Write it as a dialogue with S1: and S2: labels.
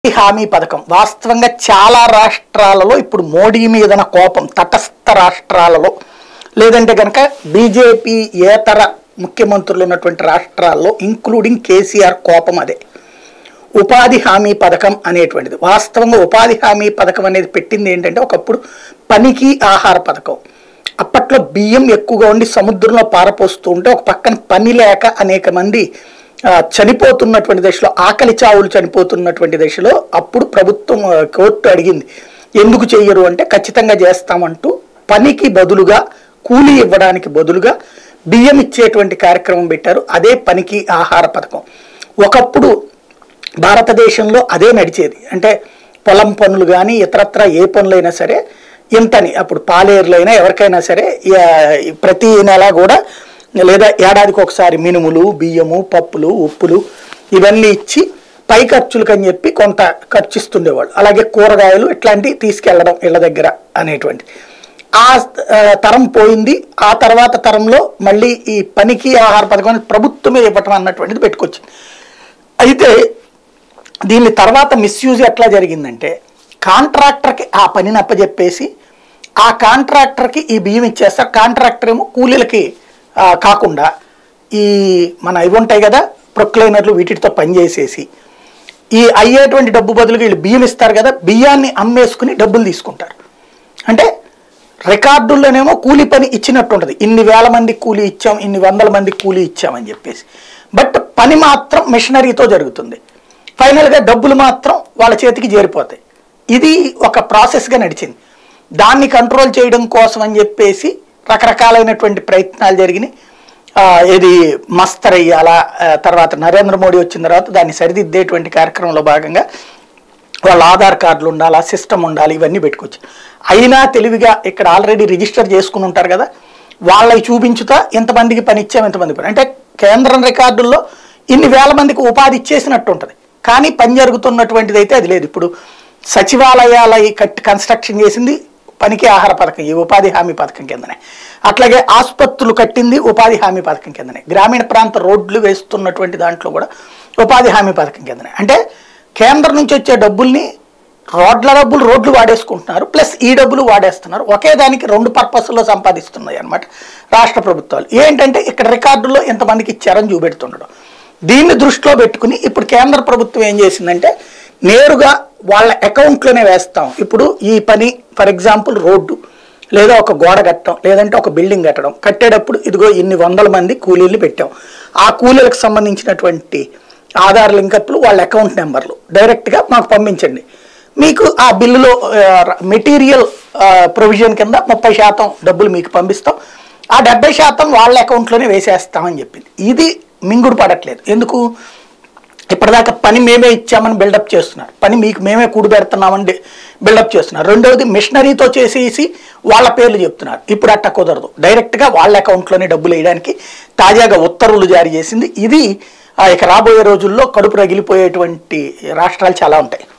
S1: హామీ పథకం వాస్తవంగా చాలా రాష్ట్రాలలో ఇప్పుడు మోడీ మీదన కోపం తటస్థ రాష్ట్రాలలో లేదంటే కనుక బీజేపీ ఏతర ముఖ్యమంత్రులు ఉన్నటువంటి రాష్ట్రాల్లో ఇంక్లూడింగ్ కేసీఆర్ కోపం అదే ఉపాధి హామీ పథకం అనేటువంటిది వాస్తవంగా ఉపాధి హామీ పథకం అనేది పెట్టింది ఏంటంటే ఒకప్పుడు పనికి ఆహార పథకం అప్పట్లో బియ్యం ఎక్కువగా ఉండి సముద్రంలో పారపోస్తూ ఉంటే ఒక పక్కన పని లేక అనేక మంది ఆ, చనిపోతున్నటువంటి దశలో ఆకలి చావులు చనిపోతున్నటువంటి దశలో అప్పుడు ప్రభుత్వం ఆ, కోర్టు అడిగింది ఎందుకు చెయ్యరు అంటే ఖచ్చితంగా చేస్తామంటూ పనికి బదులుగా కూలీ ఇవ్వడానికి బదులుగా బియ్యం ఇచ్చేటువంటి కార్యక్రమం పెట్టారు అదే పనికి ఆహార పథకం ఒకప్పుడు భారతదేశంలో అదే నడిచేది అంటే పొలం పనులు కానీ ఇతరత్ర ఏ పనులైనా సరే ఇంతని అప్పుడు పాలేరులైనా ఎవరికైనా సరే యా- ప్రతి నెల కూడా లేదా ఏడాదికి ఒకసారి మినుములు బియ్యము పప్పులు ఉప్పులు ఇవన్నీ ఇచ్చి పై ఖర్చులకు అని చెప్పి కొంత ఖర్చు ఇస్తుండేవాళ్ళు అలాగే కూరగాయలు ఇట్లాంటివి తీసుకెళ్ళడం ఇళ్ళ దగ్గర అనేటువంటి ఆ ఆ, తరం పోయింది ఆ తర్వాత తరంలో మళ్ళీ ఈ పనికి ఆహార పథకం అనేది ప్రభుత్వమే ఇవ్వటం అన్నటువంటిది పెట్టుకొచ్చింది అయితే దీని తర్వాత మిస్యూజ్ ఎట్లా జరిగిందంటే కాంట్రాక్టర్కి ఆ పనిని అప్పచెప్పేసి ఆ కాంట్రాక్టర్కి ఈ బియ్యం ఇచ్చేస్తారు కాంట్రాక్టర్ ఏమో కూలీలకి ఆ, కాకుండా ఈ మన ఇవి ఉంటాయి కదా ప్రొక్లైనర్లు వీటితో పనిచేసేసి ఈ అయ్యేటువంటి డబ్బు బదులుగా వీళ్ళు బియ్యం ఇస్తారు కదా బియ్యాన్ని అమ్మేసుకుని డబ్బులు తీసుకుంటారు అంటే రికార్డుల్లోనేమో కూలీ పని ఇచ్చినట్టు ఉంటుంది ఇన్ని వేల మంది కూలీ ఇచ్చాం ఇన్ని వందల మంది కూలీ ఇచ్చామని చెప్పేసి బట్ పని మాత్రం మిషనరీతో జరుగుతుంది ఫైనల్గా డబ్బులు మాత్రం వాళ్ళ చేతికి చేరిపోతాయి ఇది ఒక ప్రాసెస్గా నడిచింది దాన్ని కంట్రోల్ చేయడం కోసం అని చెప్పేసి రకరకాలైనటువంటి ప్రయత్నాలు జరిగినాయి ఆ, ఇది మస్తర్ అయ్యాలా ఆ, తర్వాత నరేంద్ర మోడీ వచ్చిన తర్వాత దాన్ని సరిదిద్దేటువంటి కార్యక్రమంలో భాగంగా వాళ్ళ ఆధార్ కార్డులు ఉండాలి ఆ సిస్టమ్ ఉండాలి ఇవన్నీ పెట్టుకోవచ్చు అయినా తెలివిగా ఇక్కడ ఆల్రెడీ రిజిస్టర్ చేసుకుని ఉంటారు కదా వాళ్ళకి చూపించుతా ఎంతమందికి పని ఇచ్చాం ఎంతమంది పని అంటే కేంద్రం రికార్డుల్లో ఇన్ని వేల మందికి ఉపాధి ఇచ్చేసినట్టు ఉంటుంది కానీ పని జరుగుతున్నటువంటిది అయితే అది లేదు ఇప్పుడు సచివాలయాల ఈ కట్ కన్స్ట్రక్షన్ చేసింది పనికి ఆహార పథకం ఈ ఉపాధి హామీ పథకం కిందనే అట్లాగే ఆసుపత్రులు కట్టింది ఉపాధి హామీ పథకం కిందనే గ్రామీణ ప్రాంత రోడ్లు వేస్తున్నటువంటి దాంట్లో కూడా ఉపాధి హామీ పథకం కిందనే అంటే కేంద్రం నుంచి వచ్చే డబ్బుల్ని రోడ్ల డబ్బులు రోడ్లు వాడేసుకుంటున్నారు ప్లస్ ఈ డబ్బులు వాడేస్తున్నారు ఒకే దానికి రెండు పర్పస్లో సంపాదిస్తున్నాయి అన్నమాట రాష్ట్ర ప్రభుత్వాలు ఏంటంటే ఇక్కడ రికార్డుల్లో ఎంతమందికి ఇచ్చారని చూపెడుతుండడం దీన్ని దృష్టిలో పెట్టుకుని ఇప్పుడు కేంద్ర ప్రభుత్వం ఏం చేసిందంటే నేరుగా వాళ్ళ అకౌంట్లోనే వేస్తాం ఇప్పుడు ఈ పని ఫర్ ఎగ్జాంపుల్ రోడ్డు లేదా ఒక గోడ కట్టడం లేదంటే ఒక బిల్డింగ్ కట్టడం కట్టేటప్పుడు ఇదిగో ఇన్ని వందల మంది కూలీలు పెట్టాం ఆ కూలీలకు సంబంధించినటువంటి ఆధార్ లింకప్లు వాళ్ళ అకౌంట్ నెంబర్లు డైరెక్ట్గా మాకు పంపించండి మీకు ఆ బిల్లులో మెటీరియల్ ప్రొవిజన్ కింద ముప్పై శాతం డబ్బులు మీకు పంపిస్తాం ఆ డెబ్బై శాతం వాళ్ళ అకౌంట్లోనే వేసేస్తామని చెప్పింది ఇది మింగుడు పడట్లేదు ఎందుకు ఇప్పటిదాకా పని మేమే ఇచ్చామని బిల్డప్ చేస్తున్నారు పని మీకు మేమే కూడి పెడుతున్నామని బిల్డప్ చేస్తున్నారు రెండవది మిషనరీతో చేసేసి వాళ్ళ పేర్లు చెప్తున్నారు ఇప్పుడు అట్ట కుదరదు డైరెక్ట్గా వాళ్ళ అకౌంట్లోనే డబ్బులు వేయడానికి తాజాగా ఉత్తర్వులు జారీ చేసింది ఇది ఆ, ఇక రాబోయే రోజుల్లో కడుపు రగిలిపోయేటువంటి రాష్ట్రాలు చాలా ఉంటాయి